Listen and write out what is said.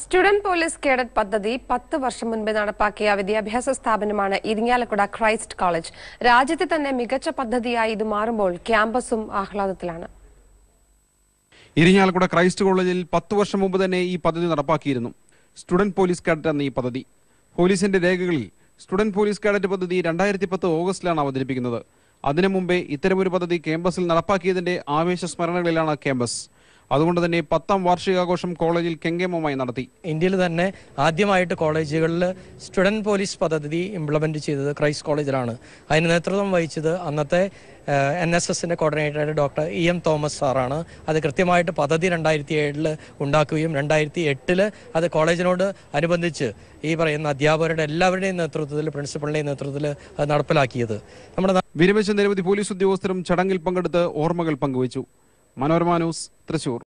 student police cadet പദ്ധതി പത്ത് വർഷം മുൻപ് നടപ്പാക്കിയ വിദ്യാഭ്യാസ സ്ഥാപനമാണ് ഇരിങ്ങാലക്കുട ക്രൈസ്റ്റ് കോളേജ് രാജ്യത്തെ തന്നെ മികച്ച പദ്ധതിയായി ഇത് മാറുമ്പോൾ ക്യാമ്പസും ആഹ്ലാദത്തിലാണ് ഇരിങ്ങാലക്കുട ക്രൈസ്റ്റ് കോളേജിൽ പത്ത് വർഷം മുമ്പ് തന്നെ ഈ പദ്ധതി നടപ്പാക്കിയിരുന്നു സ്റ്റുഡന്റ് പോലീസ് കാഡറ്റ് എന്ന ഈ പദ്ധതി പോലീസിന്റെ രേഖകളിൽ സ്റ്റുഡന്റ് പോലീസ് കാഡറ്റ് പദ്ധതി രണ്ടായിരത്തി പത്ത് ഓഗസ്റ്റിലാണ് അവതരിപ്പിക്കുന്നത് അതിനു മുമ്പേ ഇത്തരമൊരു പദ്ധതി ക്യാമ്പസിൽ നടപ്പാക്കിയതിന്റെ ആവേശ സ്മരണകളിലാണ് ക്യാമ്പസ് അതുകൊണ്ട് തന്നെ പത്താം വാർഷികാഘോഷം കോളേജിൽ കെങ്കേമമായി നടത്തി ഇന്ത്യയിൽ തന്നെ ആദ്യമായിട്ട് കോളേജുകളിൽ സ്റ്റുഡൻറ് പോലീസ് പദ്ധതി ഇംപ്ലിമെന്റ് ചെയ്തത് ക്രൈസ്റ്റ് കോളേജിലാണ് അതിന് നേതൃത്വം വഹിച്ചത് അന്നത്തെ എൻ എസ് എസിന്റെ coordinator doctor E M Thomas സാറാണ് അത് കൃത്യമായിട്ട് പദ്ധതി രണ്ടായിരത്തി ഏഴില് ഉണ്ടാക്കുകയും രണ്ടായിരത്തി എട്ടില് അത് കോളേജിനോട് അനുബന്ധിച്ച് ഈ പറയുന്ന അധ്യാപകരുടെ എല്ലാവരുടെയും നേതൃത്വത്തിൽ പ്രിൻസിപ്പളിന്റെയും നേതൃത്വത്തിൽ അത് നടപ്പിലാക്കിയത് നമ്മുടെ നാ- വിരമിച്ച നിരവധി പോലീസ് ഉദ്യോഗസ്ഥരും ചടങ്ങിൽ പങ്കെടുത്ത് ഓർമ്മകൾ പങ്കുവച്ചു മനോരമ ന്യൂസ് തൃശൂർ